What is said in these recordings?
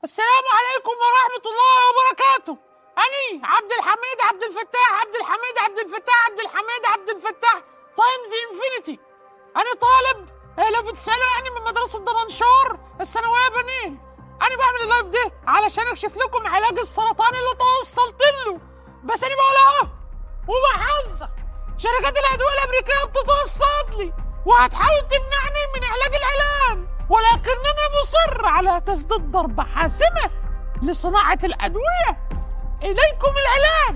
السلام عليكم ورحمة الله وبركاته أني عبد الحميد عبد الفتاح عبد الحميد عبد الفتاح عبد الحميد عبد الفتاح تايمز انفينيتي أنا طالب آه، لو بتسألوا يعني من مدرسة دمنشور الثانوية بنين أنا بعمل اللايف ده علشان أكشف لكم علاج السرطان اللي توصلت له بس أنا بقول أهو وبحذر شركات الأدوية الأمريكية بتتوسط لي وهتحاول تمنعني من علاج الإعلام ولكنني مصر على تسديد ضربة حاسمة لصناعة الأدوية إليكم العلاج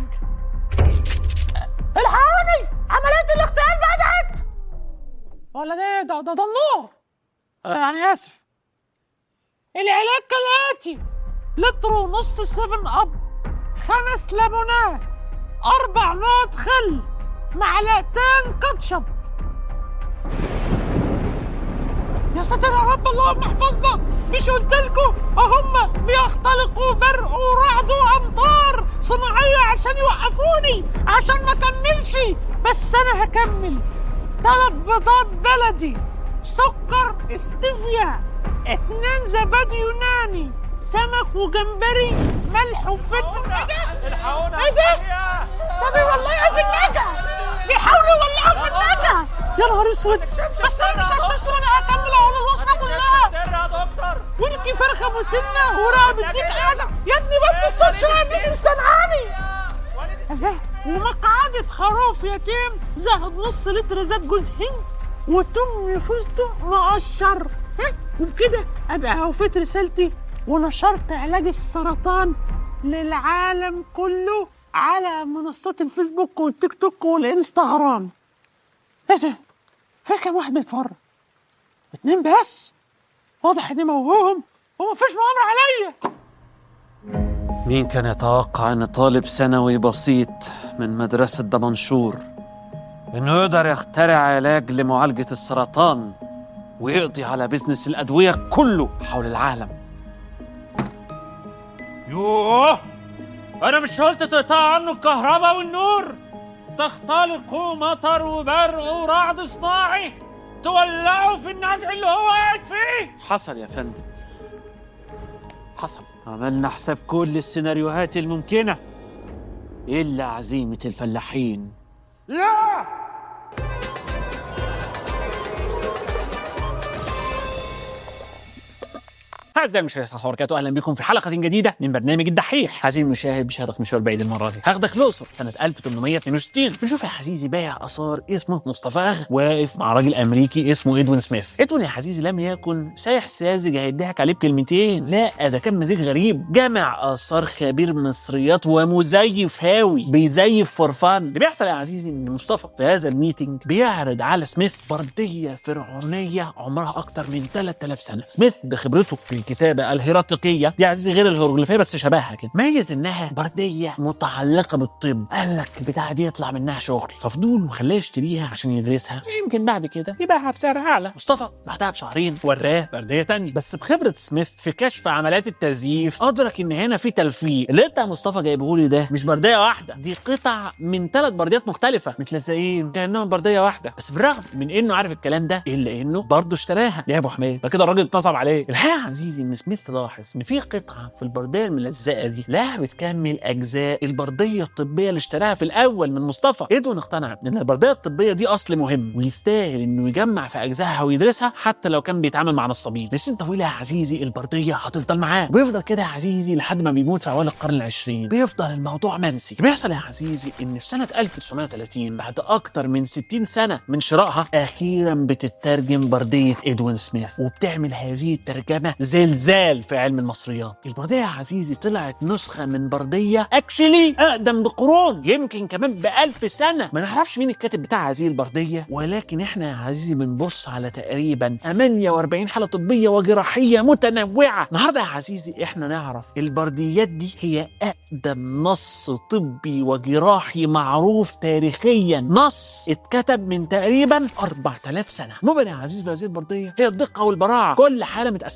الحقوني عملية الاغتيال بدأت ولا ده ده ده, ده النور آه، يعني آسف العلاج كالآتي لتر ونص سفن أب خمس ليمونات أربع نقط خل معلقتين كاتشب يا ساتر يا رب اللهم احفظنا مش قلت لكم هم بيختلقوا برق ورعد وامطار صناعيه عشان يوقفوني عشان ما اكملش بس انا هكمل ثلاث بيضات بلدي سكر استفيا اتنين زبادي يوناني سمك وجمبري ملح وفلفل ايه ده؟ الحقونا ايه ده؟ طب والله في النجا بيحاولوا يولعوا في النجا يا نهار اسود بس انا مش هستسلم انا هكمل اقول الوصفه كلها سر يا دكتور ونبكي فرخه مسنه ورقبه ديك قاعده يا ابني بطل الصوت شويه الناس مش سامعاني الله ومقعدة خروف يتيم زائد نص لتر زيت جوز هند وتم فستق مقشر ها وبكده ابقى وفيت رسالتي ونشرت علاج السرطان للعالم كله على منصات الفيسبوك والتيك توك والانستغرام ايه ده؟ في كام واحد بيتفرج؟ اتنين بس؟ واضح اني موهوم ومفيش مؤامرة عليا مين كان يتوقع ان طالب ثانوي بسيط من مدرسة دمنشور انه يقدر يخترع علاج لمعالجة السرطان ويقضي على بزنس الأدوية كله حول العالم يوه أنا مش قلت تقطع عنه الكهرباء والنور تختلقوا مطر وبرق ورعد صناعي تولعوا في النجع اللي هو قاعد فيه حصل يا فندم حصل عملنا حساب كل السيناريوهات الممكنة إلا عزيمة الفلاحين لا أعزائي المشاهدين السلام عليكم وبركاته أهلا بكم في حلقة جديدة من برنامج الدحيح عزيزي المشاهد مش هاخدك مشوار بعيد المرة دي هاخدك الأقصر سنة 1862 بنشوف يا حزيزي بايع آثار اسمه مصطفى أغا واقف مع راجل أمريكي اسمه إدوين سميث إدوين يا حزيزي لم يكن سايح ساذج هيضحك عليه بكلمتين لا ده كان مزيج غريب جمع آثار خبير مصريات ومزيف هاوي بيزيف فور فان اللي بيحصل يا عزيزي إن مصطفى في هذا الميتنج بيعرض على سميث بردية فرعونية عمرها أكتر من 3000 سنة سميث بخبرته في الكتابة الهيراتيقية دي عزيزي غير الهيروغليفية بس شبهها كده ميز إنها بردية متعلقة بالطب قال لك البتاعة دي يطلع منها شغل ففضول وخلاه يشتريها عشان يدرسها يمكن بعد كده يبيعها بسعر أعلى مصطفى بعدها بشهرين وراه بردية تانية بس بخبرة سميث في كشف عمليات التزييف أدرك إن هنا في تلفيق اللي أنت يا مصطفى جايبه لي ده مش بردية واحدة دي قطع من ثلاث برديات مختلفة متلزقين كأنهم بردية واحدة بس بالرغم من إنه عارف الكلام ده إلا إنه برضه اشتراها يا أبو حميد فكده الراجل اتنصب عليه الحقيقة يا عزيزي إن سميث لاحظ إن في قطعة في البردية الملزقة دي لا بتكمل أجزاء البردية الطبية اللي اشتراها في الأول من مصطفى إدوين اقتنع إن البردية الطبية دي أصل مهم ويستاهل إنه يجمع في أجزائها ويدرسها حتى لو كان بيتعامل مع نصابين لسنين طويلة يا عزيزي البردية هتفضل معاه بيفضل كده يا عزيزي لحد ما بيموت في أوائل القرن العشرين بيفضل الموضوع منسي اللي بيحصل يا عزيزي إن في سنة 1930 بعد أكتر من 60 سنة من شرائها أخيرا بتترجم بردية إدوين سميث وبتعمل هذه الترجمة زلزال في علم المصريات البردية يا عزيزي طلعت نسخة من بردية اكشلي أقدم بقرون يمكن كمان بألف سنة ما نعرفش مين الكاتب بتاع هذه البردية ولكن احنا يا عزيزي بنبص على تقريبا 48 حالة طبية وجراحية متنوعة النهارده يا عزيزي احنا نعرف البرديات دي هي أقدم نص طبي وجراحي معروف تاريخيا نص اتكتب من تقريبا 4000 سنة نوبل يا عزيزي في هذه البردية هي الدقة والبراعة كل حالة متقسمة بنظام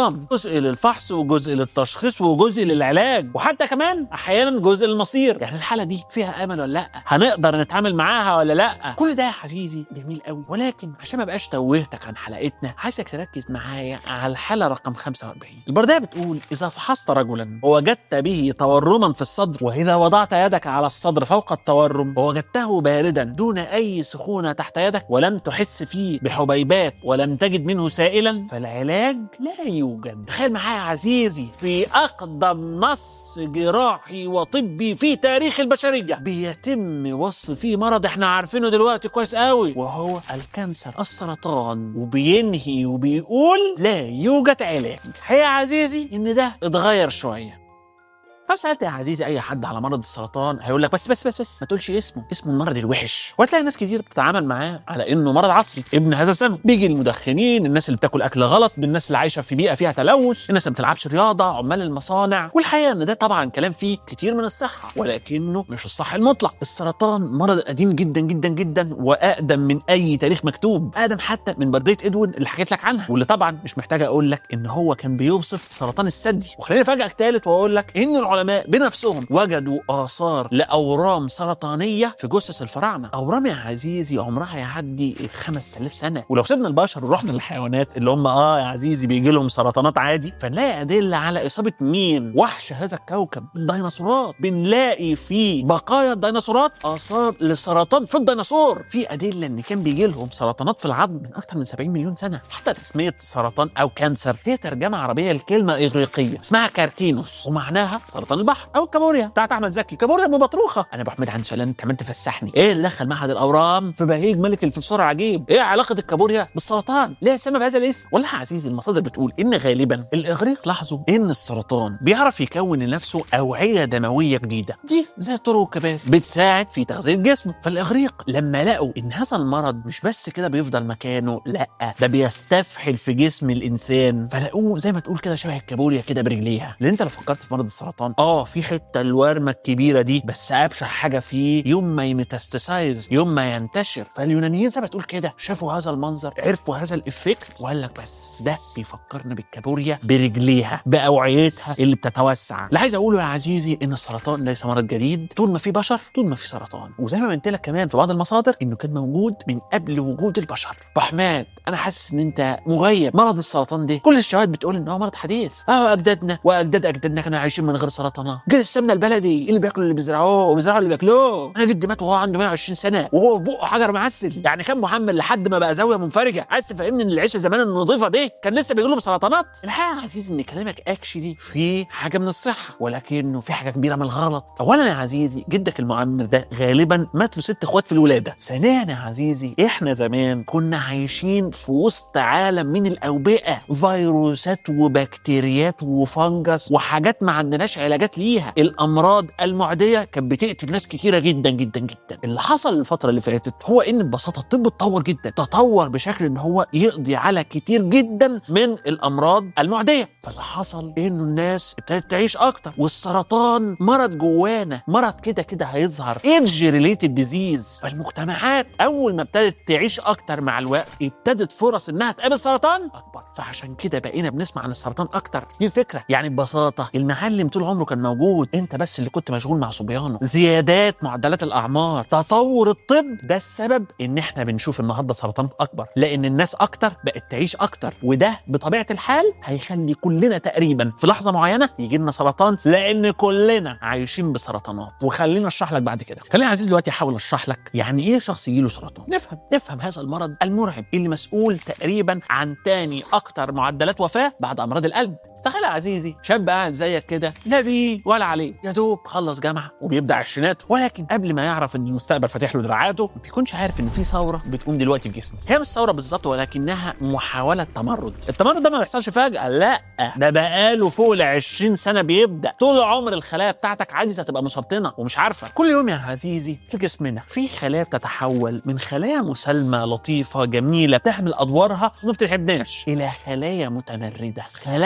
النظام جزء للفحص وجزء للتشخيص وجزء للعلاج وحتى كمان احيانا جزء للمصير يعني الحاله دي فيها امل ولا لا هنقدر نتعامل معاها ولا لا كل ده يا عزيزي جميل قوي ولكن عشان ما بقاش توهتك عن حلقتنا عايزك تركز معايا على الحاله رقم 45 البرديه بتقول اذا فحصت رجلا ووجدت به تورما في الصدر واذا وضعت يدك على الصدر فوق التورم ووجدته باردا دون اي سخونه تحت يدك ولم تحس فيه بحبيبات ولم تجد منه سائلا فالعلاج لا يوجد تخيل معايا يا عزيزي في اقدم نص جراحي وطبي في تاريخ البشريه بيتم وصف فيه مرض احنا عارفينه دلوقتي كويس قوي وهو الكانسر السرطان وبينهي وبيقول لا يوجد علاج هي يا عزيزي ان ده اتغير شويه لو سالت يا عزيزي اي حد على مرض السرطان هيقول لك بس بس بس بس ما تقولش اسمه اسمه المرض الوحش وهتلاقي ناس كتير بتتعامل معاه على انه مرض عصري ابن هذا الزمن بيجي المدخنين الناس اللي بتاكل اكل غلط الناس اللي عايشه في بيئه فيها تلوث الناس اللي ما بتلعبش رياضه عمال المصانع والحقيقه ان ده طبعا كلام فيه كتير من الصحه ولكنه مش الصح المطلق السرطان مرض قديم جدا جدا جدا واقدم من اي تاريخ مكتوب اقدم حتى من برديه ادوين اللي حكيت لك عنها واللي طبعا مش محتاج اقول لك ان هو كان بيوصف سرطان الثدي وخليني افاجئك تالت واقول لك ان العلماء بنفسهم وجدوا اثار لاورام سرطانيه في جثث الفراعنه اورام يا عزيزي عمرها يعدي ال 5000 سنه ولو سيبنا البشر ورحنا للحيوانات اللي هم اه يا عزيزي بيجي لهم سرطانات عادي فنلاقي ادله على اصابه مين وحش هذا الكوكب الديناصورات بنلاقي في بقايا الديناصورات اثار لسرطان في الديناصور في ادله ان كان بيجي لهم سرطانات في العظم من اكثر من 70 مليون سنه حتى تسميه سرطان او كانسر هي ترجمه عربيه لكلمه اغريقيه اسمها كاركينوس ومعناها سرطان البحر او الكابوريا بتاعت احمد زكي كابوريا ام بطروخه انا ابو حميد عندي سؤال انت كمان تفسحني ايه اللي دخل معهد الاورام في بهيج ملك الفسفور العجيب ايه علاقه الكابوريا بالسرطان ليه سمى بهذا الاسم ولا يا عزيزي المصادر بتقول ان غالبا الاغريق لاحظوا ان السرطان بيعرف يكون لنفسه اوعيه دمويه جديده دي زي الطرق والكباري بتساعد في تغذيه جسمه فالاغريق لما لقوا ان هذا المرض مش بس كده بيفضل مكانه لا ده بيستفحل في جسم الانسان فلقوه زي ما تقول كده شبه الكابوريا كده برجليها لان انت لو فكرت في مرض السرطان اه في حته الورمه الكبيره دي بس ابشع حاجه فيه يوم ما يميتاستسايز يوم ما ينتشر فاليونانيين زي ما تقول كده شافوا هذا المنظر عرفوا هذا الافكت وقال لك بس ده بيفكرنا بالكابوريا برجليها باوعيتها اللي بتتوسع اللي عايز اقوله يا عزيزي ان السرطان ليس مرض جديد طول ما في بشر طول ما في سرطان وزي ما قلت لك كمان في بعض المصادر انه كان موجود من قبل وجود البشر بحماد انا حاسس ان انت مغيب مرض السرطان ده كل الشواهد بتقول ان هو مرض حديث اه اجدادنا واجداد اجدادنا كانوا عايشين من غير سرطانات جيل السمنه البلدي اللي بياكلوا اللي بيزرعوه وبيزرعوا اللي بياكلوه انا جدي مات وهو عنده 120 سنه وهو في بقه حجر معسل يعني كان محمل لحد ما بقى زاويه منفرجه عايز تفهمني ان العيشه زمان النظيفه دي كان لسه بيقولوا بسرطانات الحقيقه يا عزيزي ان كلامك اكشلي في حاجه من الصحه ولكنه في حاجه كبيره من الغلط اولا يا عزيزي جدك المعمر ده غالبا مات له ست اخوات في الولاده ثانيا يا عزيزي احنا زمان كنا عايشين في وسط عالم من الاوبئه فيروسات وبكتيريات وفنجس وحاجات ما عندناش علاجات ليها الامراض المعديه كانت بتقتل ناس كتيره جدا جدا جدا اللي حصل الفتره اللي فاتت هو ان ببساطه الطب اتطور جدا تطور بشكل ان هو يقضي على كتير جدا من الامراض المعديه فاللي حصل انه الناس ابتدت تعيش اكتر والسرطان مرض جوانا مرض كده كده هيظهر ايدج ريليتد ديزيز فالمجتمعات اول ما ابتدت تعيش اكتر مع الوقت ابتدت فرص انها تقابل سرطان اكبر فعشان كده بقينا بنسمع عن السرطان اكتر دي الفكره يعني ببساطه المعلم طول عمره كان موجود انت بس اللي كنت مشغول مع صبيانه زيادات معدلات الاعمار تطور الطب ده السبب ان احنا بنشوف النهارده سرطان اكبر لان الناس اكتر بقت تعيش اكتر وده بطبيعه الحال هيخلي كلنا تقريبا في لحظه معينه يجي لنا سرطان لان كلنا عايشين بسرطانات وخلينا اشرح لك بعد كده خلينا عزيزي دلوقتي احاول اشرح لك يعني ايه شخص يجي له سرطان نفهم نفهم هذا المرض المرعب اللي مسؤول تقريبا عن تاني اكتر معدلات وفاه بعد امراض القلب تخيل يا عزيزي شاب قاعد زيك كده لا بيه ولا عليه يا دوب خلص جامعه وبيبدا عشرينات ولكن قبل ما يعرف ان المستقبل فاتح له دراعاته ما بيكونش عارف ان في ثوره بتقوم دلوقتي في جسمه هي مش ثوره بالظبط ولكنها محاوله تمرد التمرد ده ما بيحصلش فجاه لا ده بقاله فوق ال 20 سنه بيبدا طول عمر الخلايا بتاعتك عايزه تبقى مسرطنه ومش عارفه كل يوم يا عزيزي في جسمنا في خلايا بتتحول من خلايا مسالمه لطيفه جميله بتحمل ادوارها وما بتحبناش الى خلايا متمرده خلايا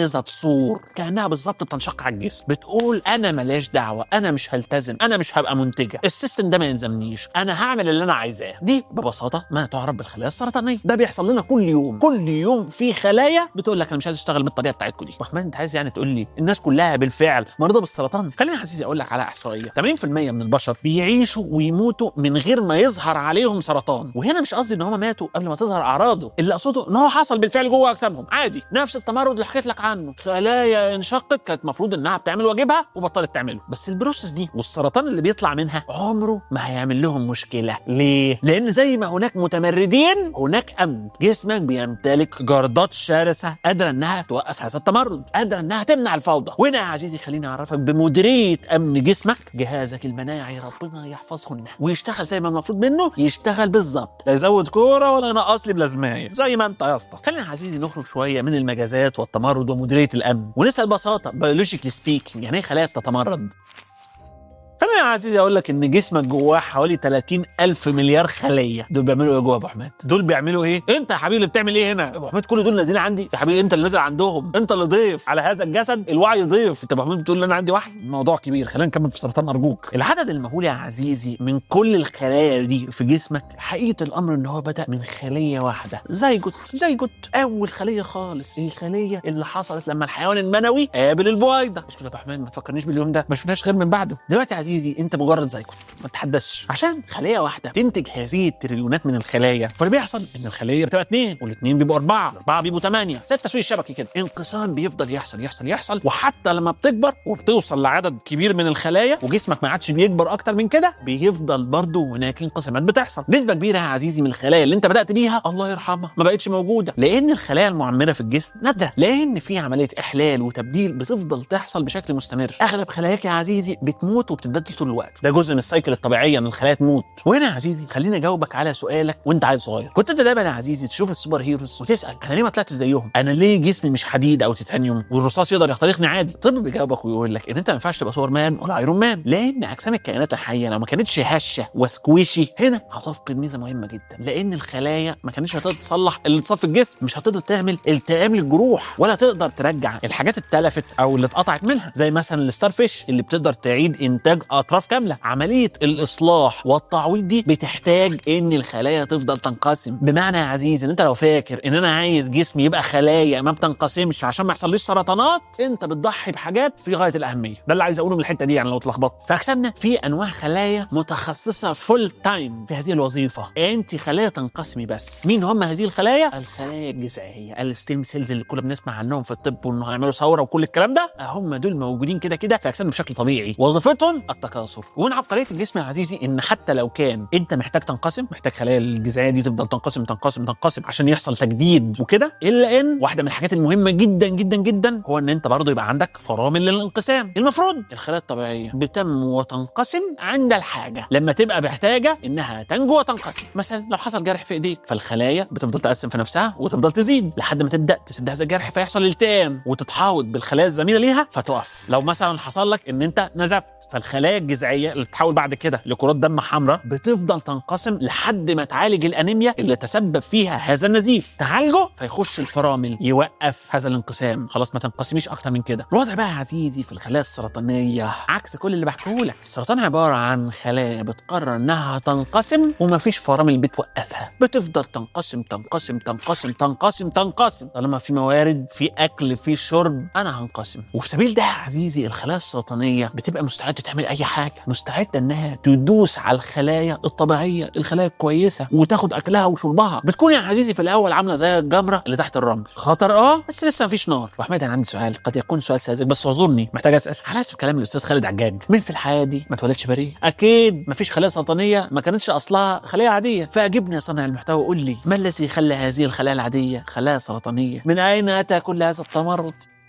عايزه تصور كانها بالظبط بتنشق على الجسم بتقول انا ملاش دعوه انا مش هلتزم انا مش هبقى منتجه السيستم ده ما يلزمنيش انا هعمل اللي انا عايزاه دي ببساطه ما تعرف بالخلايا السرطانيه ده بيحصل لنا كل يوم كل يوم في خلايا بتقول لك انا مش عايز اشتغل بالطريقه بتاعتكم دي رحمن انت عايز يعني تقول لي الناس كلها بالفعل مريضه بالسرطان خليني يا عزيزي اقول لك على احصائيه 80% من البشر بيعيشوا ويموتوا من غير ما يظهر عليهم سرطان وهنا مش قصدي ان هم ماتوا قبل ما تظهر اعراضه اللي اقصده ان هو حصل بالفعل جوه اجسامهم عادي نفس التمرد اللي حكيت لك عنه خلايا انشقت كانت المفروض انها بتعمل واجبها وبطلت تعمله بس البروسس دي والسرطان اللي بيطلع منها عمره ما هيعمل لهم مشكله ليه لان زي ما هناك متمردين هناك امن جسمك بيمتلك جردات شرسه قادره انها توقف هذا التمرد قادره انها تمنع الفوضى وهنا يا عزيزي خليني اعرفك بمديريه امن جسمك جهازك المناعي ربنا يحفظهن ويشتغل زي ما المفروض منه يشتغل بالظبط لا يزود كوره ولا ينقص لي بلازمايه زي ما انت يا اسطى خلينا يا عزيزي نخرج شويه من المجازات والتمرد ومديريه الامن ونسال ببساطه بيولوجيكلي سبيكينج يعني ايه خلايا بتتمرد خليني يا عزيزي اقول لك ان جسمك جواه حوالي 30 الف مليار خليه دول بيعملوا ايه جوه يا ابو حماد دول بيعملوا ايه انت يا حبيبي اللي بتعمل ايه هنا يا ابو حماد كل دول نازلين عندي يا حبيبي انت اللي نازل عندهم انت اللي ضيف على هذا الجسد الوعي ضيف انت يا ابو حماد بتقول لي انا عندي وحي موضوع كبير خلينا نكمل في السرطان ارجوك العدد المهول يا عزيزي من كل الخلايا دي في جسمك حقيقه الامر ان هو بدا من خليه واحده زيجوت زيجوت اول خليه خالص الخليه اللي حصلت لما الحيوان المنوي قابل البويضه اسكت يا ابو حماد ما تفكرنيش باليوم ده ما شفناش غير من بعده دلوقتي يا عزيزي انت مجرد زيكم ما تتحدثش عشان خليه واحده تنتج هذه التريليونات من الخلايا فاللي بيحصل ان الخليه بتبقى اثنين والاثنين بيبقوا اربعه الاربعه بيبقوا ثمانيه زي التسويق الشبكي كده انقسام بيفضل يحصل يحصل يحصل وحتى لما بتكبر وبتوصل لعدد كبير من الخلايا وجسمك ما عادش بيكبر اكتر من كده بيفضل برضه هناك انقسامات بتحصل نسبه كبيره يا عزيزي من الخلايا اللي انت بدات بيها الله يرحمها ما بقتش موجوده لان الخلايا المعمره في الجسم نادره لان في عمليه احلال وتبديل بتفضل تحصل بشكل مستمر اغلب خلاياك يا عزيزي بتموت وبتتبدل طول الوقت ده جزء من السايكل الطبيعيه ان الخلايا تموت وهنا يا عزيزي خليني اجاوبك على سؤالك وانت عيل صغير كنت انت دايما يا عزيزي تشوف السوبر هيروز وتسال انا ليه ما طلعتش زيهم انا ليه جسمي مش حديد او تيتانيوم والرصاص يقدر يخترقني عادي الطب بيجاوبك ويقول لك ان انت ما ينفعش تبقى سوبر مان ولا ايرون مان لان اجسام الكائنات الحيه لو ما كانتش هشه وسكويشي هنا هتفقد ميزه مهمه جدا لان الخلايا ما كانتش هتقدر تصلح اللي اتصاب في الجسم مش هتقدر تعمل التئام للجروح ولا تقدر ترجع الحاجات اتلفت او اللي اتقطعت منها زي مثلا الستار فيش اللي بتقدر تعيد انتاج اطراف كامله عمليه الاصلاح والتعويض دي بتحتاج ان الخلايا تفضل تنقسم بمعنى يا عزيزي ان انت لو فاكر ان انا عايز جسمي يبقى خلايا ما بتنقسمش عشان ما يحصليش سرطانات انت بتضحي بحاجات في غايه الاهميه ده اللي عايز اقوله من الحته دي يعني لو اتلخبطت فاجسامنا في انواع خلايا متخصصه فول تايم في هذه الوظيفه انت خلايا تنقسمي بس مين هم هذه الخلايا الخلايا الجذعيه الستيم سيلز اللي كنا بنسمع عنهم في الطب وانه هيعملوا ثوره وكل الكلام ده هم دول موجودين كده كده في اجسامنا بشكل طبيعي وظيفتهم التكاثر ومن عبقريه الجسم يا عزيزي ان حتى لو كان انت محتاج تنقسم محتاج خلايا الجذعيه دي تفضل تنقسم تنقسم تنقسم عشان يحصل تجديد وكده الا ان واحده من الحاجات المهمه جدا جدا جدا هو ان انت برضه يبقى عندك فرامل للانقسام المفروض الخلايا الطبيعيه بتنمو وتنقسم عند الحاجه لما تبقى محتاجه انها تنجو وتنقسم مثلا لو حصل جرح في ايديك فالخلايا بتفضل تقسم في نفسها وتفضل تزيد لحد ما تبدا تسد هذا الجرح فيحصل التئام وتتحاوط بالخلايا الزميله ليها فتقف لو مثلا حصل لك ان انت نزفت فالخلايا الجذعيه اللي تتحول بعد كده لكرات دم حمراء بتفضل تنقسم لحد ما تعالج الانيميا اللي تسبب فيها هذا النزيف تعالجه فيخش الفرامل يوقف هذا الانقسام خلاص ما تنقسميش اكتر من كده الوضع بقى يا عزيزي في الخلايا السرطانيه عكس كل اللي بحكيه لك السرطان عباره عن خلايا بتقرر انها تنقسم ومفيش فرامل بتوقفها بتفضل تنقسم تنقسم تنقسم تنقسم تنقسم طالما في موارد في اكل في شرب انا هنقسم وفي سبيل ده يا عزيزي الخلايا السرطانيه بتبقى مستعده تعمل اي حاجه مستعده انها تدوس على الخلايا الطبيعيه الخلايا الكويسه وتاخد اكلها وشربها بتكون يا عزيزي في الاول عامله زي الجمره اللي تحت الرمل خطر اه بس لسه مفيش نار واحمد انا عندي سؤال قد يكون سؤال ساذج بس اعذرني محتاج اسال على حسب كلام الاستاذ خالد عجاج مين في الحياه دي ما اتولدش بريء اكيد مفيش خلايا سرطانيه ما كانتش اصلها خلايا عاديه فاجبني يا صانع المحتوى قول لي ما الذي خلى هذه الخلايا العاديه خلايا سرطانيه من اين اتى كل هذا التمرد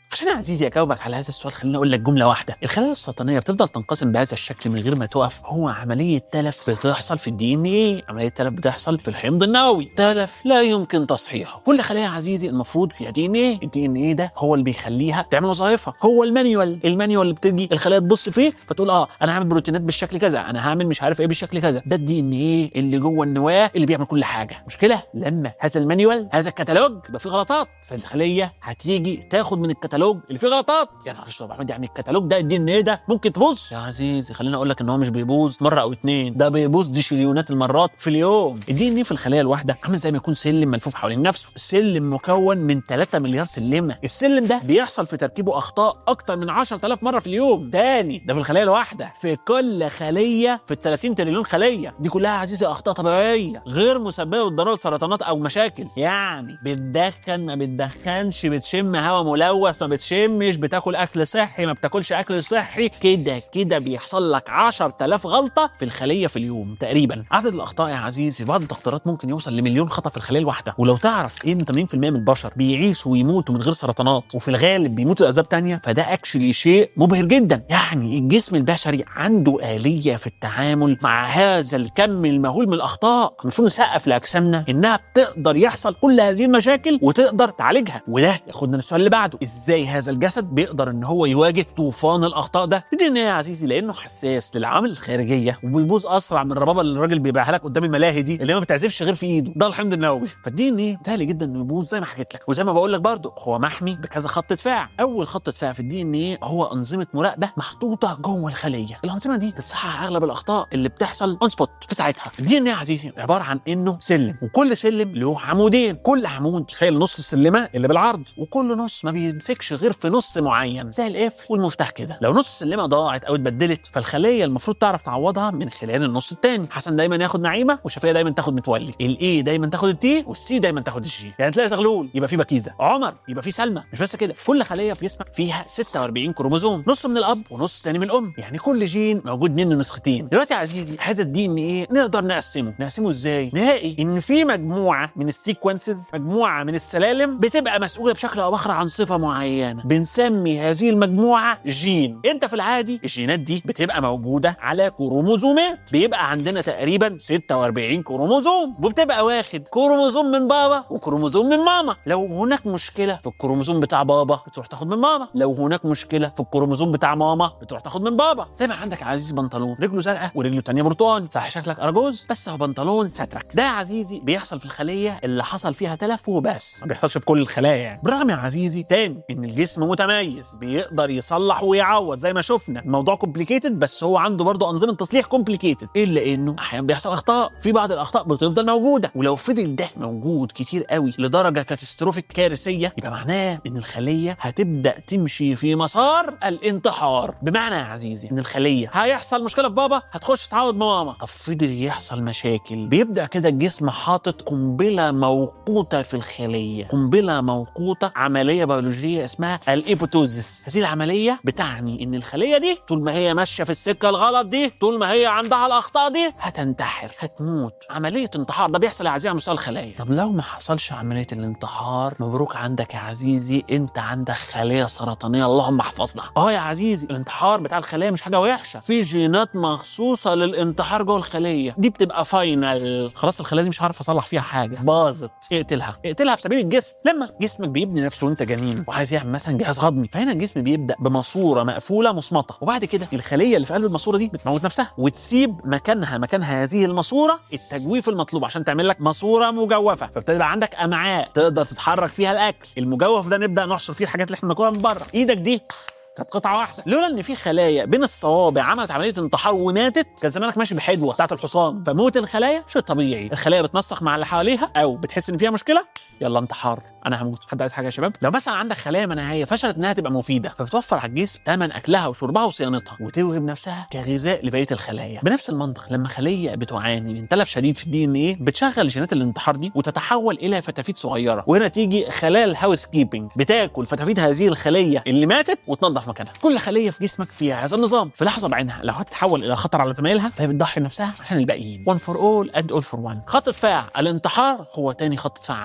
عشان يا عزيزي اجاوبك على هذا السؤال خليني اقول لك جمله واحده الخلايا السرطانيه بتفضل تنقسم بهذا الشكل من غير ما تقف هو عمليه تلف بتحصل في الدي ان ايه عمليه تلف بتحصل في الحمض النووي تلف لا يمكن تصحيحه كل خليه يا عزيزي المفروض فيها دي ان ايه الدي ان ايه ده هو اللي بيخليها تعمل وظائفها هو المانيوال المانيوال اللي بتيجي الخلايا تبص فيه فتقول اه انا هعمل بروتينات بالشكل كذا انا هعمل مش عارف ايه بالشكل كذا ده الدي ان ايه اللي جوه النواه اللي بيعمل كل حاجه مشكله لما هذا المانيوال هذا الكتالوج يبقى فيه غلطات فالخليه هتيجي تاخد من الكتالوج اللي فيه غلطات يا نهار اسود يا أبو احمد يعني الكتالوج ده الدي ان ايه ده ممكن تبوظ يا عزيزي خليني اقول لك ان هو مش بيبوظ مره او اتنين ده بيبوظ دي شريونات المرات في اليوم الدي ان ايه في الخليه الواحده عامل زي ما يكون سلم ملفوف حوالين نفسه السلم مكون من 3 مليار سلمه السلم ده بيحصل في تركيبه اخطاء اكتر من 10000 مره في اليوم تاني ده في الخليه الواحده في كل خليه في ال 30 تريليون خليه دي كلها يا عزيزي اخطاء طبيعيه غير مسببه لضرر سرطانات او مشاكل يعني بتدخن ما بتدخنش بتشم هواء ملوث ما بتشمش بتاكل اكل صحي ما بتاكلش اكل صحي كده كده بيحصل لك 10000 غلطه في الخليه في اليوم تقريبا عدد الاخطاء يا عزيزي في بعض التقديرات ممكن يوصل لمليون خطا في الخليه الواحده ولو تعرف ان 80% من البشر بيعيشوا ويموتوا من غير سرطانات وفي الغالب بيموتوا لاسباب تانية فده اكشلي شيء مبهر جدا يعني الجسم البشري عنده آلية في التعامل مع هذا الكم المهول من الاخطاء المفروض نسقف لاجسامنا انها بتقدر يحصل كل هذه المشاكل وتقدر تعالجها وده ياخدنا للسؤال اللي بعده ازاي هذا الجسد بيقدر ان هو يواجه طوفان الاخطاء ده بدين يا عزيزي لانه حساس للعوامل الخارجيه وبيبوظ اسرع من الربابه اللي الراجل بيبيعها لك قدام الملاهي دي اللي ما بتعزفش غير في ايده ده الحمض النووي فالدي ان ايه سهل جدا انه يبوظ زي ما حكيت لك وزي ما بقول لك برضه هو محمي بكذا خط دفاع اول خط دفاع في الدي ان ايه هو انظمه مراقبه محطوطه جوه الخليه الانظمه دي بتصحح اغلب الاخطاء اللي بتحصل اون سبوت في ساعتها الدي ان ايه يا عزيزي عباره عن انه سلم وكل سلم له عمودين كل عمود شايل نص السلمه اللي بالعرض وكل نص ما بيمسكش غير في نص معين زي القفل والمفتاح كده لو نص السلمه ضاعت او اتبدلت فالخليه المفروض تعرف تعوضها من خلال النص الثاني حسن دايما ياخد نعيمه وشفيه دايما تاخد متولي الاي دايما تاخد التي والسي دايما تاخد الجي يعني تلاقي زغلول يبقى في بكيزه عمر يبقى في سلمى مش بس كده كل خليه في جسمك فيها 46 كروموزوم نص من الاب ونص تاني من الام يعني كل جين موجود منه نسختين دلوقتي يا عزيزي هذا الدي ان ايه نقدر نقسمه نقسمه ازاي نلاقي ان في مجموعه من السيكونسز مجموعه من السلالم بتبقى مسؤوله بشكل او باخر عن صفه معينه بنسمي هذه المجموعه جين انت في العادي الجينات دي بتبقى موجوده على كروموزومات بيبقى عندنا تقريبا 46 كروموزوم وبتبقى واخد كروموزوم من بابا وكروموزوم من ماما لو هناك مشكله في الكروموزوم بتاع بابا بتروح تاخد من ماما لو هناك مشكله في الكروموزوم بتاع ماما بتروح تاخد من بابا زي ما عندك يا عزيزي بنطلون رجله زرقاء ورجله تانية برتقاني صح شكلك اراجوز بس هو بنطلون سترك ده يا عزيزي بيحصل في الخليه اللي حصل فيها تلف وبس ما بيحصلش في كل الخلايا يعني بالرغم يا عزيزي تاني ان الجسم متميز بيقدر يصلح ويعوض زي ما شفنا الموضوع كومبليكيتد بس هو عنده برضه انظمه تصليح كومبليكيتد الا انه احيانا بيحصل اخطاء في بعض الاخطاء بتفضل موجوده ولو فضل ده موجود كتير قوي لدرجه كاتستروفيك كارثيه يبقى معناه ان الخليه هتبدا تمشي في مسار الانتحار بمعنى يا عزيزي ان الخليه هيحصل مشكله في بابا هتخش تعوض ماما طب فضل يحصل مشاكل بيبدا كده الجسم حاطط قنبله موقوته في الخليه قنبله موقوته عمليه بيولوجيه اسمها الايبوتوزيس هذه العمليه بتعني ان الخليه دي طول ما هي ماشيه في السكه الغلط دي طول ما هي عندها الاخطاء دي هتنتحر هتموت عمليه انتحار ده بيحصل يا عزيزي على مستوى الخلايا طب لو ما حصلش عمليه الانتحار مبروك عندك يا عزيزي انت عندك خليه سرطانيه اللهم احفظنا اه يا عزيزي الانتحار بتاع الخليه مش حاجه وحشه في جينات مخصوصه للانتحار جوه الخليه دي بتبقى فاينل خلاص الخليه دي مش عارف اصلح فيها حاجه باظت اقتلها اقتلها في سبيل الجسم لما جسمك بيبني نفسه وانت جنين وعايز يعمل مثلا جهاز هضمي فهنا الجسم بيبدا بماسوره مقفوله مصمطه وبعد كده الخليه اللي في قلب الماسوره دي بتموت نفسها وتسيب مكانها مكان هذه الماسوره التجويف المطلوب عشان تعمل لك ماسوره مجوفه فبتبقى عندك امعاء تقدر تتحرك فيها الاكل المجوف ده نبدا نحشر فيه الحاجات اللي احنا بناكلها من بره ايدك دي كانت قطعه واحده لولا ان في خلايا بين الصوابع عملت عمليه انتحار وماتت كان زمانك ماشي بحدوه بتاعت الحصان فموت الخلايا شيء طبيعي الخلايا بتنسق مع اللي حواليها او بتحس ان فيها مشكله يلا انتحار انا هموت حد عايز حاجه يا شباب لو مثلا عندك خلايا مناعيه فشلت انها تبقى مفيده فبتوفر على الجسم ثمن اكلها وشربها وصيانتها وتوهب نفسها كغذاء لبقيه الخلايا بنفس المنطق لما خليه بتعاني من تلف شديد في الدي ان ايه بتشغل جينات الانتحار دي وتتحول الى فتافيت صغيره وهنا تيجي خلايا الهاوس كيبنج بتاكل فتافيت هذه الخليه اللي ماتت وتنظف مكانها كل خليه في جسمك فيها هذا النظام في لحظه بعينها لو هتتحول الى خطر على زمايلها فهي بتضحي نفسها عشان الباقيين one for all and all for one خط دفاع الانتحار هو تاني خط دفاع عندك ولكن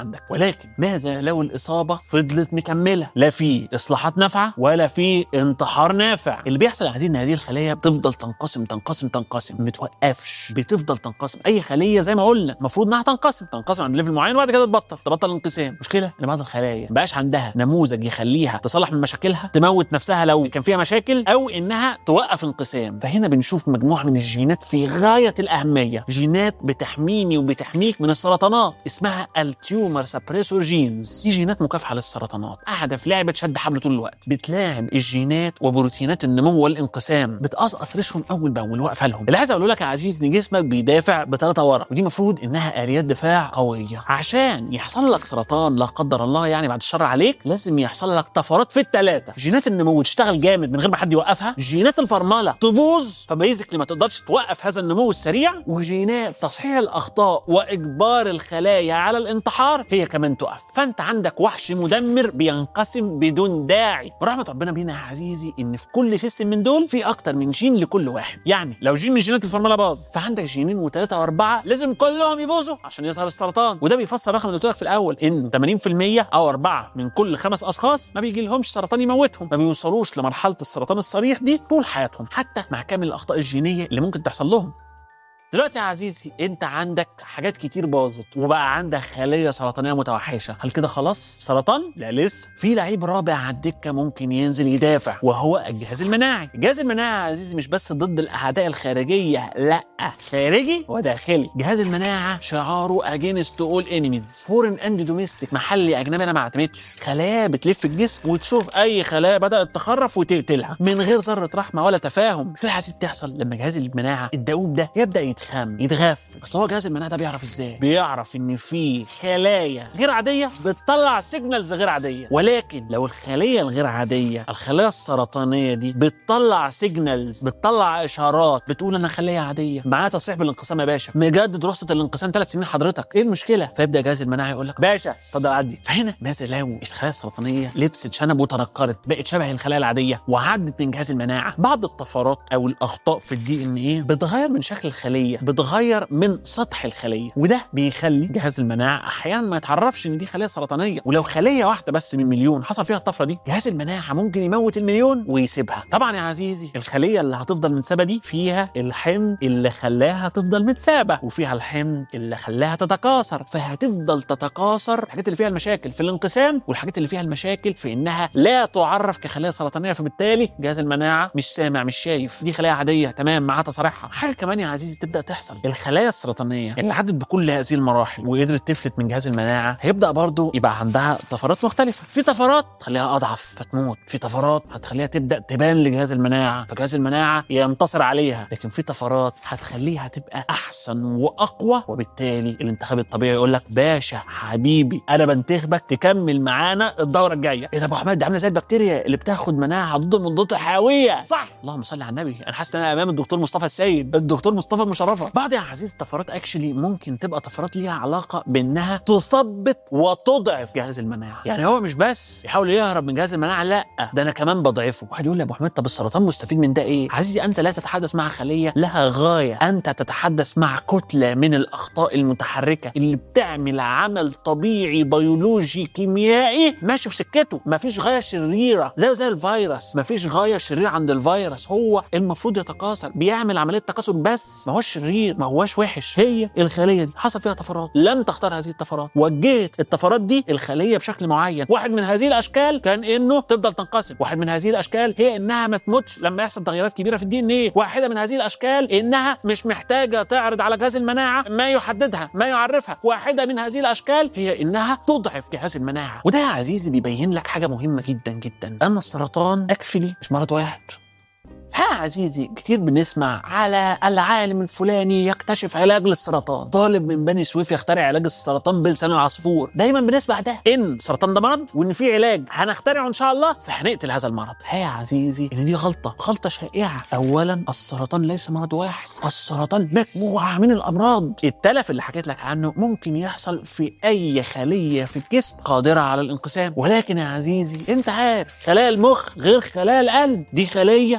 ولكن ماذا لو الاصابه فضلت مكمله لا في اصلاحات نافعه ولا في انتحار نافع اللي بيحصل يا عزيزي ان هذه الخليه بتفضل تنقسم تنقسم تنقسم ما بتوقفش بتفضل تنقسم اي خليه زي ما قلنا المفروض انها تنقسم تنقسم عند ليفل معين وبعد كده تبطل تبطل الانقسام مشكله ان بعض الخلايا ما بقاش عندها نموذج يخليها تصلح من مشاكلها تموت نفسها لو كان فيها مشاكل او انها توقف انقسام فهنا بنشوف مجموعه من الجينات في غايه الاهميه جينات بتحميني وبتحميك من السرطانات اسمها التيومر سبريسور جينز دي جينات مكافحه للسرطانات قاعده في لعبه شد حبل طول الوقت بتلاعب الجينات وبروتينات النمو والانقسام بتقصقص ريشهم اول باول واقفه لهم اللي عايز اقوله لك يا عزيز ان جسمك بيدافع بثلاثه ورا ودي المفروض انها اليات دفاع قويه عشان يحصل لك سرطان لا قدر الله يعني بعد الشر عليك لازم يحصل لك طفرات في الثلاثه جينات النمو تشتغل جامد من غير ما حد يوقفها جينات الفرمله تبوظ فبيزكلي ما تقدرش توقف هذا النمو السريع وجينات تصحيح الاخطاء واجبار الخلايا على الانتحار هي كمان تقف فانت عندك وحش مدمر بينقسم بدون داعي ورحمه ربنا بينا يا عزيزي ان في كل سيستم من دول في اكتر من جين لكل واحد يعني لو جين من جينات الفرمله باظ فعندك جينين وثلاثه واربعه لازم كلهم يبوظوا عشان يظهر السرطان وده بيفسر الرقم اللي قلت لك في الاول انه 80% او اربعه من كل خمس اشخاص ما بيجي لهمش سرطان يموتهم ما بيوصلوش لمرحله السرطان الصريح دي طول حياتهم حتى مع كامل الاخطاء الجينيه اللي ممكن تحصل لهم دلوقتي يا عزيزي انت عندك حاجات كتير باظت وبقى عندك خليه سرطانيه متوحشه هل كده خلاص سرطان لا لسه في لعيب رابع على الدكه ممكن ينزل يدافع وهو الجهاز المناعي الجهاز المناعي يا عزيزي مش بس ضد الاعداء الخارجيه لا خارجي وداخلي جهاز المناعه شعاره اجينست اول انيميز فورن اند دوميستيك محلي اجنبي انا ما اعتمدش خلايا بتلف الجسم وتشوف اي خلايا بدات تخرف وتقتلها من غير ذره رحمه ولا تفاهم مش الحاجات بتحصل لما جهاز المناعه الدؤوب ده يبدا يتخم يتغفل بس هو جهاز المناعه ده بيعرف ازاي بيعرف ان في خلايا غير عاديه بتطلع سيجنالز غير عاديه ولكن لو الخليه الغير عاديه الخلايا السرطانيه دي بتطلع سيجنالز بتطلع اشارات بتقول انا خليه عاديه معاها تصريح بالانقسام يا باشا مجدد رخصه الانقسام ثلاث سنين حضرتك ايه المشكله فيبدا جهاز المناعه يقول لك باشا اتفضل عدي فهنا ماذا لو الخلايا السرطانيه لبست شنب وتنكرت بقت شبه الخلايا العاديه وعدت من جهاز المناعه بعض الطفرات او الاخطاء في الدي ان ايه بتغير من شكل الخليه بتغير من سطح الخليه وده بيخلي جهاز المناعه احيانا ما يتعرفش ان دي خليه سرطانيه ولو خليه واحده بس من مليون حصل فيها الطفره دي جهاز المناعه ممكن يموت المليون ويسيبها طبعا يا عزيزي الخليه اللي هتفضل متسابه دي فيها الحمض اللي خلاها تفضل متسابه وفيها الحمض اللي خلاها تتكاثر فهتفضل تتكاثر الحاجات اللي فيها المشاكل في الانقسام والحاجات اللي فيها المشاكل في انها لا تعرف كخلايا سرطانيه فبالتالي جهاز المناعه مش سامع مش شايف دي خلايا عاديه تمام معاها تصاريحها حاجه كمان يا عزيزي بتبدا تحصل الخلايا السرطانيه اللي عدت بكل هذه المراحل وقدرت تفلت من جهاز المناعه هيبدا برضو يبقى عندها طفرات مختلفه في طفرات تخليها اضعف فتموت في طفرات هتخليها تبدا تبان لجهاز المناعه فجهاز المناعه ينتصر عليها لكن في طفرات هتخليها تبقى احسن واقوى وبالتالي الانتخاب الطبيعي يقول لك باشا حبيبي انا بنتخبك تكمل معانا الدوره الجايه ايه ده يا ابو حماد دي عامله زي البكتيريا اللي بتاخد مناعه ضد المضادات الحيويه صح اللهم صل على النبي انا حاسس ان انا امام الدكتور مصطفى السيد الدكتور مصطفى المشرفه بعض يا عزيز الطفرات اكشلي ممكن تبقى طفرات ليها علاقه بانها تثبط وتضعف جهاز المناعه يعني هو مش بس يحاول يهرب من جهاز المناعه لا ده انا كمان بضعفه واحد يقول لي يا ابو حميد طب السرطان مستفيد من ده ايه عزيزي انت لا تتحدث مع خليه لها غايه انت تتحدث مع كتله من الاخطاء المتحركه اللي بتعمل عمل طبيعي بيولوجي كيميائي ماشي في سكته مفيش غايه شريره زي زي الفيروس مفيش غايه شريره عند الفيروس هو المفروض يتكاثر بيعمل عمليه تكاثر بس ما هوش شرير ما هوش وحش هي الخليه دي حصل فيها طفرات لم تختار هذه الطفرات وجهت الطفرات دي الخليه بشكل معين واحد من هذه الاشكال كان انه تفضل تنقسم واحد من هذه الاشكال هي انها ما تموتش لما يحصل تغيرات كبيره في الدي ان ايه واحده من هذه الاشكال انها مش محتاجه تعرض على جهاز المناعه ما يحددها ما يعرفها واحده من هذه الاشكال هي انها تضعف جهاز المناعه وده يا عزيزي بيبين لك حاجه مهمه جدا جدا ان السرطان اكشلي مش مرض واحد ها عزيزي كتير بنسمع على العالم الفلاني يكتشف علاج للسرطان طالب من بني سويف يخترع علاج السرطان بلسان العصفور دايما بنسمع ده ان السرطان ده مرض وان في علاج هنخترعه ان شاء الله فهنقتل هذا المرض ها يا عزيزي ان دي غلطه غلطه شائعه اولا السرطان ليس مرض واحد السرطان مجموعه من الامراض التلف اللي حكيت لك عنه ممكن يحصل في اي خليه في الجسم قادره على الانقسام ولكن يا عزيزي انت عارف خلايا المخ غير خلايا القلب دي خليه ودي خليه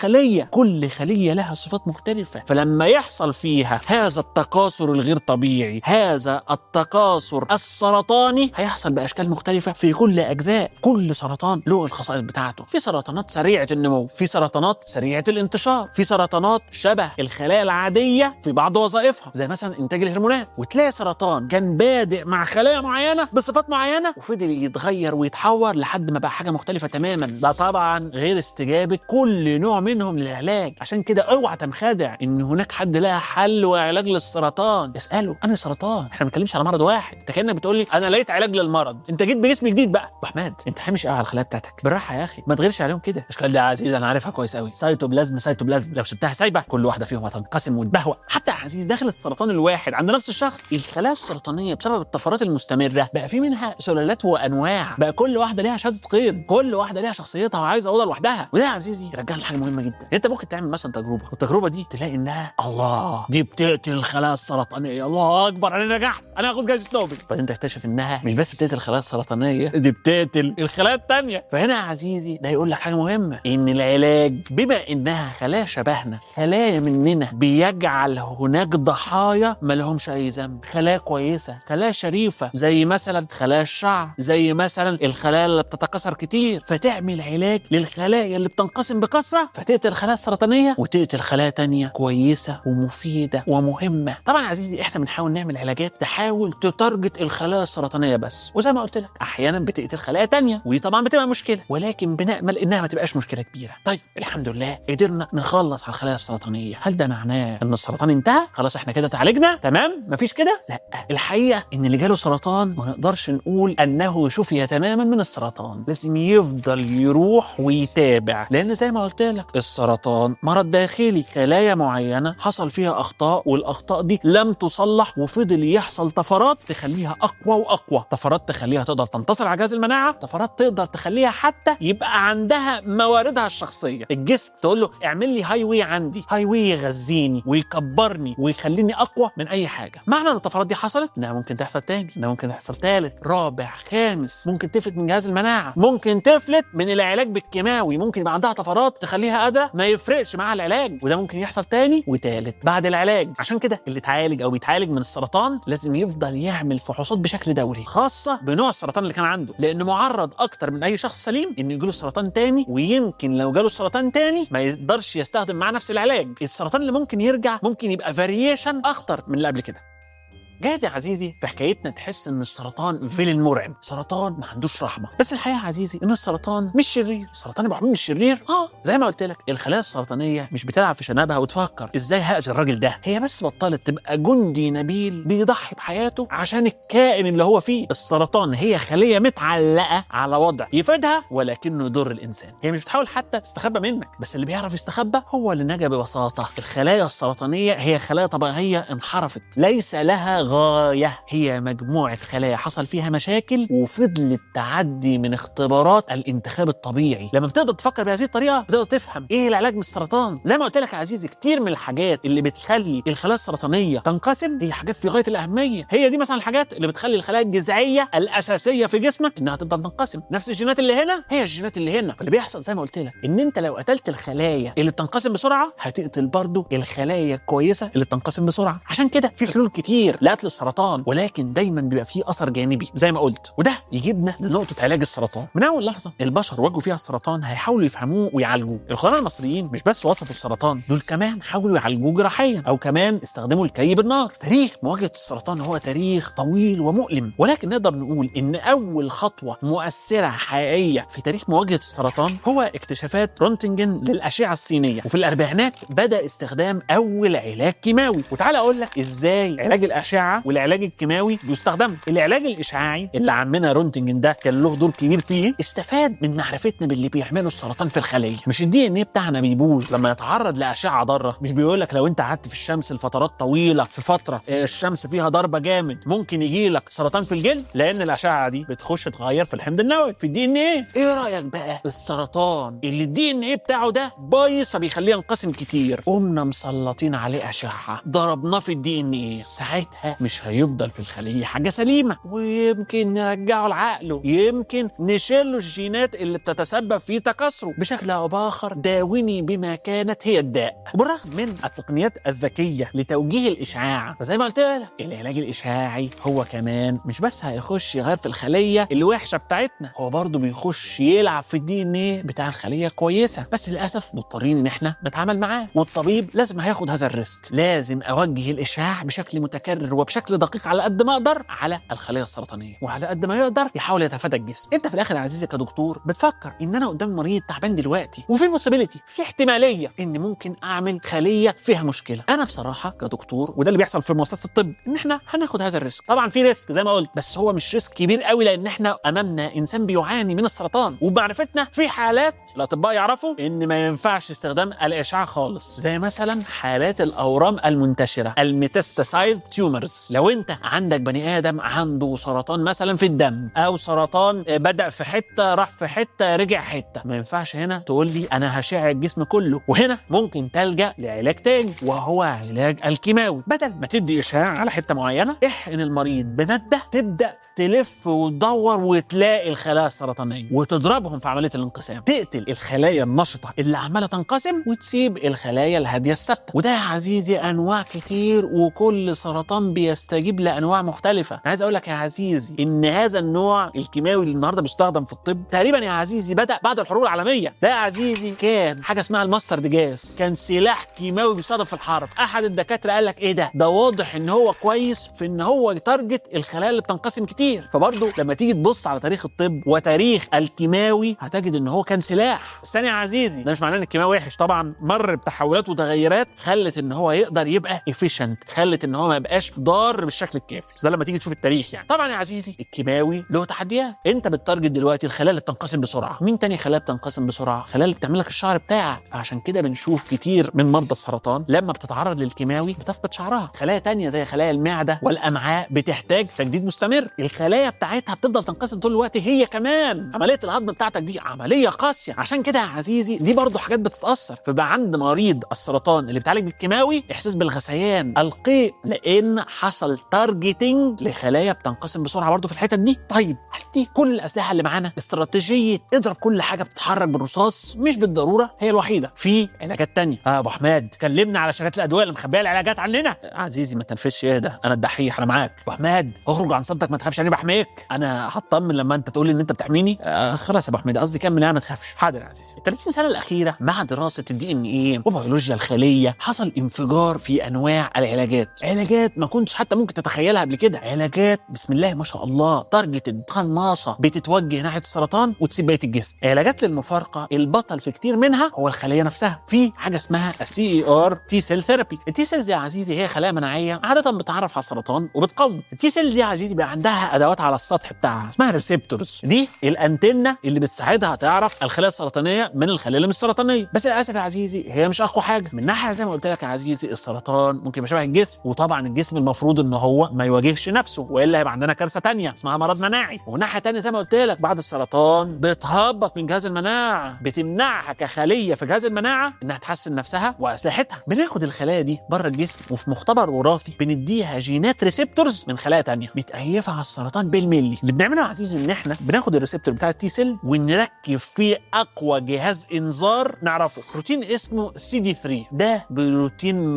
خليه كل خليه لها صفات مختلفه فلما يحصل فيها هذا التكاثر الغير طبيعي هذا التكاثر السرطاني هيحصل باشكال مختلفه في كل اجزاء كل سرطان له الخصائص بتاعته في سرطانات سريعه النمو في سرطانات سريعه الانتشار في سرطانات شبه الخلايا العاديه في بعض وظائفها زي مثلا انتاج الهرمونات وتلاقي سرطان كان بادئ مع خلايا معينه بصفات معينه وفضل يتغير ويتحور لحد ما بقى حاجه مختلفه تماما ده طبعا غير استجابه كل نوع منهم للعلاج عشان كده اوعى تنخدع ان هناك حد لها حل وعلاج للسرطان اساله انا سرطان احنا ما بنتكلمش على مرض واحد انت كانك بتقول لي انا لقيت علاج للمرض انت جيت بجسم جديد بقى وحماد انت حامش قوي على الخلايا بتاعتك بالراحه يا اخي ما تغيرش عليهم كده الاشكال ده يا عزيز انا عارفها كويس قوي سيتوبلازم سيتوبلازم لو سبتها سايبه كل واحده فيهم هتنقسم وتبهوأ حتى يا عزيز داخل السرطان الواحد عند نفس الشخص الخلايا السرطانيه بسبب الطفرات المستمره بقى في منها سلالات وانواع بقى كل واحده ليها شهاده قيد كل واحده ليها شخصيتها وعايزه اوضه لوحدها وده يا عزيزي يرجعنا لحاجه مهمه جدا انت ممكن تعمل مثلا تجربه والتجربه دي تلاقي انها الله دي بتقتل الخلايا السرطانيه الله اكبر انا نجحت انا هاخد جائزه نوبل بعدين تكتشف انها مش بس بتقتل الخلايا السرطانيه دي بتقتل الخلايا التانيه فهنا يا عزيزي ده يقول لك حاجه مهمه ان العلاج بما انها خلايا شبهنا خلايا مننا بيجعل هناك ضحايا ما لهمش اي ذنب خلايا كويسه خلايا شريفه زي مثلا خلايا الشعر زي مثلا الخلايا اللي بتتكاثر كتير فتعمل علاج للخلايا اللي بتنقسم بكثره فتقتل الخلايا السرطانيه وتقتل خلايا تانية كويسه ومفيده ومهمه طبعا يا عزيزي احنا بنحاول نعمل علاجات تحاول تتارجت الخلايا السرطانيه بس وزي ما قلت لك احيانا بتقتل خلايا تانية ودي طبعا بتبقى مشكله ولكن بنامل انها ما تبقاش مشكله كبيره طيب الحمد لله قدرنا نخلص على الخلايا السرطانيه هل ده معناه ان السرطان انتهى خلاص احنا كده تعالجنا تمام مفيش كده لا الحقيقه ان اللي جاله سرطان ما نقدرش نقول انه شفي تماما من السرطان لازم يفضل يروح ويتابع لان زي ما قلت لك السرطان مرض داخلي خلايا معينه حصل فيها اخطاء والاخطاء دي لم تصلح وفضل يحصل طفرات تخليها اقوى واقوى طفرات تخليها تقدر تنتصر على جهاز المناعه طفرات تقدر تخليها حتى يبقى عندها مواردها الشخصيه الجسم تقول له اعمل لي هاي واي عندي هاي واي يغذيني ويكبرني ويخليني اقوى من اي حاجه معنى ان الطفرات دي حصلت انها ممكن تحصل تاني انها ممكن تحصل ثالث رابع خامس ممكن تفلت من جهاز المناعه ممكن تفلت من العلاج بالكيماوي ممكن يبقى عندها طفرات تخليها قادره ما يفرقش معاها العلاج وده ممكن يحصل تاني وتالت بعد العلاج عشان كده اللي اتعالج او بيتعالج من السرطان لازم يفضل يعمل فحوصات بشكل دوري خاصه بنوع السرطان اللي كان عنده لانه معرض اكتر من اي شخص سليم انه يجيله سرطان تاني ويمكن لو جاله سرطان تاني ما يقدرش يستخدم معاه نفس العلاج السرطان اللي ممكن يرجع ممكن يبقى فاريشن اخطر من اللي قبل كده جاهز يا عزيزي في حكايتنا تحس ان السرطان فيلن مرعب سرطان ما عندوش رحمه بس الحقيقه يا عزيزي ان السرطان مش شرير السرطان يبقى مش شرير اه زي ما قلت لك الخلايا السرطانيه مش بتلعب في شنبها وتفكر ازاي هاذي الراجل ده هي بس بطلت تبقى جندي نبيل بيضحي بحياته عشان الكائن اللي هو فيه السرطان هي خليه متعلقه على وضع يفيدها ولكنه يضر الانسان هي مش بتحاول حتى تستخبى منك بس اللي بيعرف يستخبى هو اللي نجا ببساطه الخلايا السرطانيه هي خلايا طبيعيه انحرفت ليس لها غايه هي مجموعه خلايا حصل فيها مشاكل وفضلت تعدي من اختبارات الانتخاب الطبيعي لما بتقدر تفكر بهذه الطريقه بتقدر تفهم ايه العلاج من السرطان زي ما قلت لك يا عزيزي كتير من الحاجات اللي بتخلي الخلايا السرطانيه تنقسم هي حاجات في غايه الاهميه هي دي مثلا الحاجات اللي بتخلي الخلايا الجذعيه الاساسيه في جسمك انها تفضل تنقسم نفس الجينات اللي هنا هي الجينات اللي هنا فاللي بيحصل زي ما قلت لك ان انت لو قتلت الخلايا اللي بتنقسم بسرعه هتقتل برضه الخلايا الكويسه اللي بتنقسم بسرعه عشان كده في حلول كتير لقتل السرطان ولكن دايما بيبقى فيه اثر جانبي زي ما قلت وده يجيبنا لنقطه علاج السرطان من اول لحظه البشر واجهوا فيها السرطان هيحاولوا يفهموه ويعالجوه الخبراء المصريين مش بس وصفوا السرطان دول كمان حاولوا يعالجوه جراحيا او كمان استخدموا الكي بالنار تاريخ مواجهه السرطان هو تاريخ طويل ومؤلم ولكن نقدر نقول ان اول خطوه مؤثره حقيقيه في تاريخ مواجهه السرطان هو اكتشافات رونتنجن للاشعه السينيه وفي الاربعينات بدا استخدام اول علاج كيماوي وتعالى اقول لك ازاي علاج الاشعه والعلاج الكيماوي بيستخدم العلاج الاشعاعي اللي عمنا رونتنجن ده كان له دور كبير فيه استفاد من معرفتنا باللي بيعمله السرطان في الخليه مش الدي ان ايه بتاعنا بيبوظ لما يتعرض لاشعه ضاره مش بيقول لك لو انت قعدت في الشمس لفترات طويله في فتره آه، الشمس فيها ضربه جامد ممكن يجي لك سرطان في الجلد لان الاشعه دي بتخش تغير في الحمض النووي في الدي ان ايه ايه رايك بقى السرطان اللي الدي ان ايه بتاعه ده بايظ فبيخليه ينقسم كتير قمنا مسلطين عليه اشعه ضربناه في الدي ان ايه ساعتها ده مش هيفضل في الخليه حاجه سليمه ويمكن نرجعه لعقله يمكن نشيله الجينات اللي بتتسبب في تكاثره بشكل او باخر داوني بما كانت هي الداء وبالرغم من التقنيات الذكيه لتوجيه الاشعاع فزي ما قلت لك العلاج الاشعاعي هو كمان مش بس هيخش يغير في الخليه الوحشه بتاعتنا هو برضه بيخش يلعب في الدي ان ايه بتاع الخليه كويسه بس للاسف مضطرين ان احنا نتعامل معاه والطبيب لازم هياخد هذا الريسك لازم اوجه الاشعاع بشكل متكرر وبشكل دقيق على قد ما اقدر على الخليه السرطانيه وعلى قد ما يقدر يحاول يتفادى الجسم انت في الاخر يا عزيزي كدكتور بتفكر ان انا قدام مريض تعبان دلوقتي وفي بوسيبيليتي في احتماليه ان ممكن اعمل خليه فيها مشكله انا بصراحه كدكتور وده اللي بيحصل في مؤسسه الطب ان احنا هناخد هذا الريسك طبعا في ريسك زي ما قلت بس هو مش ريسك كبير قوي لان احنا امامنا انسان بيعاني من السرطان وبمعرفتنا في حالات الاطباء يعرفوا ان ما ينفعش استخدام الاشعاع خالص زي مثلا حالات الاورام المنتشره الميتاستاسايزد تيومرز لو انت عندك بني ادم عنده سرطان مثلا في الدم او سرطان بدا في حته راح في حته رجع حته ما ينفعش هنا تقول لي انا هشع الجسم كله وهنا ممكن تلجا لعلاج تاني وهو علاج الكيماوي بدل ما تدي اشعاع على حته معينه احقن المريض بماده تبدا تلف وتدور وتلاقي الخلايا السرطانيه وتضربهم في عمليه الانقسام تقتل الخلايا النشطه اللي عماله تنقسم وتسيب الخلايا الهاديه الثابته وده يا عزيزي انواع كتير وكل سرطان بيستجيب لانواع مختلفه انا عايز اقول لك يا عزيزي ان هذا النوع الكيماوي اللي النهارده بيستخدم في الطب تقريبا يا عزيزي بدا بعد الحروب العالميه ده يا عزيزي كان حاجه اسمها الماسترد جاز كان سلاح كيماوي بيستخدم في الحرب احد الدكاتره قال لك ايه ده ده واضح ان هو كويس في ان هو يتارجت الخلايا اللي بتنقسم كتير فبرضه لما تيجي تبص على تاريخ الطب وتاريخ الكيماوي هتجد ان هو كان سلاح استنى يا عزيزي ده مش معناه ان الكيماوي وحش طبعا مر بتحولات وتغيرات خلت ان هو يقدر يبقى افيشنت خلت ان هو ما يبقاش ضار بالشكل الكافي ده لما تيجي تشوف التاريخ يعني طبعا يا عزيزي الكيماوي له تحديات انت بتتارجت دلوقتي الخلايا اللي بتنقسم بسرعه مين تاني خلايا بتنقسم بسرعه خلايا اللي بتعمل لك الشعر بتاعك فعشان كده بنشوف كتير من مرضى السرطان لما بتتعرض للكيماوي بتفقد شعرها خلايا تانية زي خلايا المعده والامعاء بتحتاج تجديد مستمر الخلايا بتاعتها بتفضل تنقسم طول الوقت هي كمان عمليه الهضم بتاعتك دي عمليه قاسيه عشان كده يا عزيزي دي برضو حاجات بتتاثر فبقى عند مريض السرطان اللي بيتعالج بالكيماوي احساس بالغثيان القيء لان حصل تارجتنج لخلايا بتنقسم بسرعه برضو في الحتت دي طيب هدي كل الاسلحه اللي معانا استراتيجيه اضرب كل حاجه بتتحرك بالرصاص مش بالضروره هي الوحيده في علاجات تانية اه ابو حماد كلمنا على شركات الادويه اللي مخبيه العلاجات عننا عزيزي ما تنفذش ايه ده انا الدحيح انا معاك ابو حماد اخرج عن صدك ما تخافش انا بحميك انا هطمن لما انت تقول لي ان انت بتحميني آه خلاص يا ابو حميد قصدي كمل يعني ما تخافش حاضر يا عزيزي ال 30 سنه الاخيره مع دراسه الدي ان ايه وبيولوجيا الخليه حصل انفجار في انواع العلاجات علاجات ما كنتش حتى ممكن تتخيلها قبل كده علاجات بسم الله ما شاء الله تارجتد قناصه بتتوجه ناحيه السرطان وتسيب بقيه الجسم علاجات للمفارقه البطل في كتير منها هو الخليه نفسها في حاجه اسمها السي اي ار تي سيل ثيرابي التي سيلز يا عزيزي هي خلايا مناعيه عاده بتعرف على السرطان وبتقاومه التي سيل دي يا عزيزي بقى عندها ادوات على السطح بتاعها اسمها ريسبتورز دي الانتنه اللي بتساعدها تعرف الخلايا السرطانيه من الخلايا اللي مش سرطانيه بس للاسف يا عزيزي هي مش اقوى حاجه من ناحيه زي ما قلت لك يا عزيزي السرطان ممكن يبقى شبه الجسم وطبعا الجسم المفروض ان هو ما يواجهش نفسه والا هيبقى عندنا كارثه تانية اسمها مرض مناعي وناحيه تانية زي ما قلت لك بعد السرطان بتهبط من جهاز المناعه بتمنعها كخليه في جهاز المناعه انها تحسن نفسها واسلحتها بناخد الخلايا دي بره الجسم وفي مختبر وراثي بنديها جينات ريسبتورز من خلايا تانية بتأيفها على السرطان بالملي اللي بنعمله يا عزيزي ان احنا بناخد الريسبتور بتاع التي سيل ونركب فيه اقوى جهاز انذار نعرفه بروتين اسمه سي دي 3 ده بروتين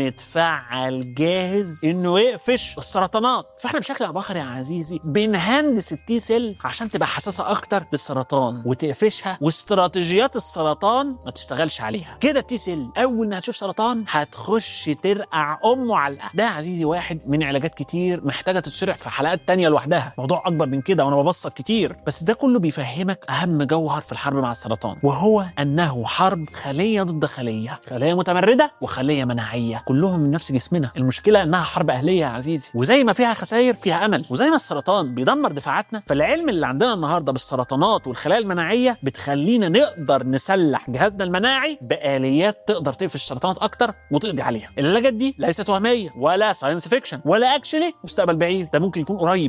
متفعل جاهز انه يقفش السرطانات فاحنا بشكل او باخر يا عزيزي بنهندس التي سيل عشان تبقى حساسه اكتر للسرطان وتقفشها واستراتيجيات السرطان ما تشتغلش عليها كده التي سيل اول ما هتشوف سرطان هتخش ترقع امه علقه ده يا عزيزي واحد من علاجات كتير محتاجه تتشرح في حلقات تانية لوحدها موضوع اكبر من كده وانا ببسط كتير بس ده كله بيفهمك اهم جوهر في الحرب مع السرطان وهو انه حرب خليه ضد خليه خليه متمرده وخليه مناعيه كلهم من نفس جسمنا المشكله انها حرب اهليه يا عزيزي وزي ما فيها خسائر فيها امل وزي ما السرطان بيدمر دفاعاتنا فالعلم اللي عندنا النهارده بالسرطانات والخلايا المناعيه بتخلينا نقدر نسلح جهازنا المناعي باليات تقدر تقفش السرطانات اكتر وتقضي عليها العلاجات دي ليست وهميه ولا ساينس فيكشن ولا اكشلي مستقبل بعيد ده ممكن يكون قريب دي طرق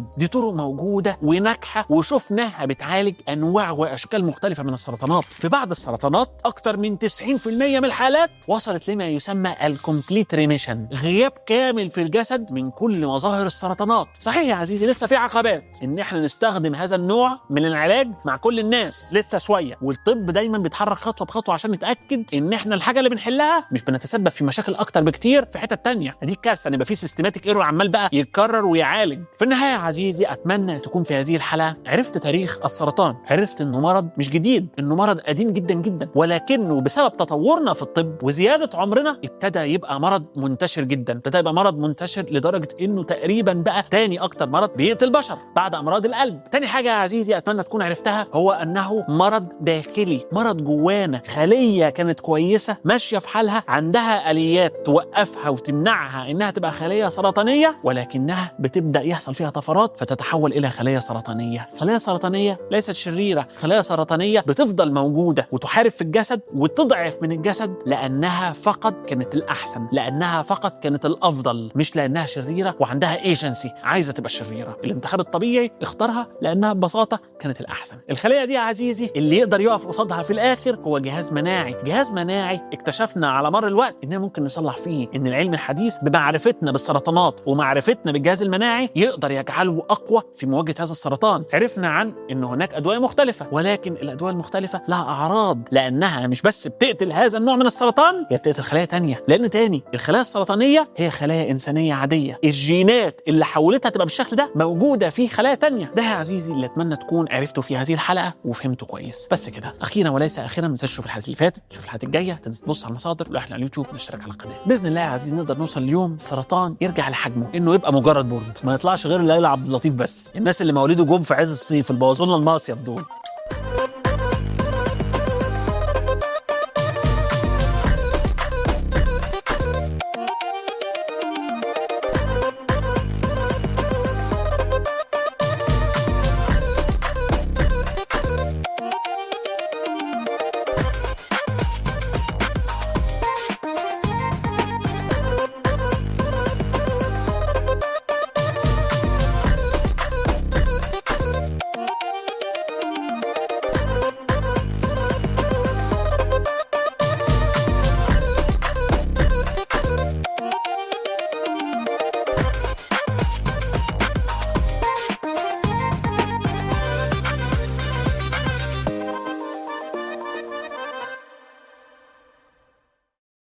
بتاعته موجوده وناجحه وشفناها بتعالج انواع واشكال مختلفه من السرطانات في بعض السرطانات اكتر من 90% من الحالات وصلت لما يسمى الكومبليت ريميشن غياب كامل في الجسد من كل مظاهر السرطانات صحيح يا عزيزي لسه في عقبات ان احنا نستخدم هذا النوع من العلاج مع كل الناس لسه شويه والطب دايما بيتحرك خطوه بخطوه عشان نتاكد ان احنا الحاجه اللي بنحلها مش بنتسبب في مشاكل اكتر بكتير في حتت تانية دي الكارثه ان يبقى في سيستماتيك ايرور عمال بقى يتكرر ويعالج في النهايه يا عزيزي اتمنى تكون في هذه الحلقه عرفت تاريخ السرطان عرفت انه مرض مش جديد انه مرض قديم جدا جدا ولكنه بسبب تطورنا في الطب وزياده عمرنا ابتدى يبقى مرض منتشر جدا ابتدى يبقى مرض منتشر لدرجه انه تقريبا بقى تاني اكتر مرض بيقتل البشر بعد امراض القلب تاني حاجه يا عزيزي اتمنى تكون عرفتها هو انه مرض داخلي مرض جوانا خليه كانت كويسه ماشيه في حالها عندها اليات توقفها وتمنعها انها تبقى خليه سرطانيه ولكنها بتبدا يحصل فيها طفرات فتتحول الى خليه سرطانيه خليه سرطانيه ليست شريره خليه سرطانيه بتفضل موجوده وتحارب في الجسد وتضعف من الجسد لانها فقط كانت الاحسن لانها فقط كانت الافضل مش لانها شريره وعندها ايجنسي عايزه تبقى شريره الانتخاب الطبيعي اختارها لانها ببساطه كانت الاحسن الخليه دي يا عزيزي اللي يقدر يقف قصادها في الاخر هو جهاز مناعي جهاز مناعي اكتشفنا على مر الوقت اننا ممكن نصلح فيه ان العلم الحديث بمعرفتنا بالسرطانات ومعرفتنا بالجهاز المناعي يقدر يجعله اقوى في مواجهه هذا السرطان عرفنا عن ان هناك ادويه مختلفه ولكن الادويه المختلفه لها اعراض لانها مش بس بتقتل هذا النوع من السرطان هي بتقتل خلايا تانية لان تاني الخلايا السرطانيه هي خلايا انسانيه عاديه الجينات اللي حولتها تبقى بالشكل ده موجوده في خلايا تانية ده يا عزيزي اللي اتمنى تكون عرفته في هذه الحلقه وفهمته كويس بس كده اخيرا وليس اخيرا ما تنساش تشوف الحلقات اللي فاتت تشوف الحلقات الجايه تنزل تبص على المصادر ولو احنا على اليوتيوب نشترك على القناه باذن الله يا عزيزي نقدر نوصل اليوم السرطان يرجع لحجمه انه يبقى مجرد برج ما يطلعش غير ليلى عبد اللطيف بس الناس اللي مواليده جم في عز الصيف اللي بوظوا لنا المصيف دول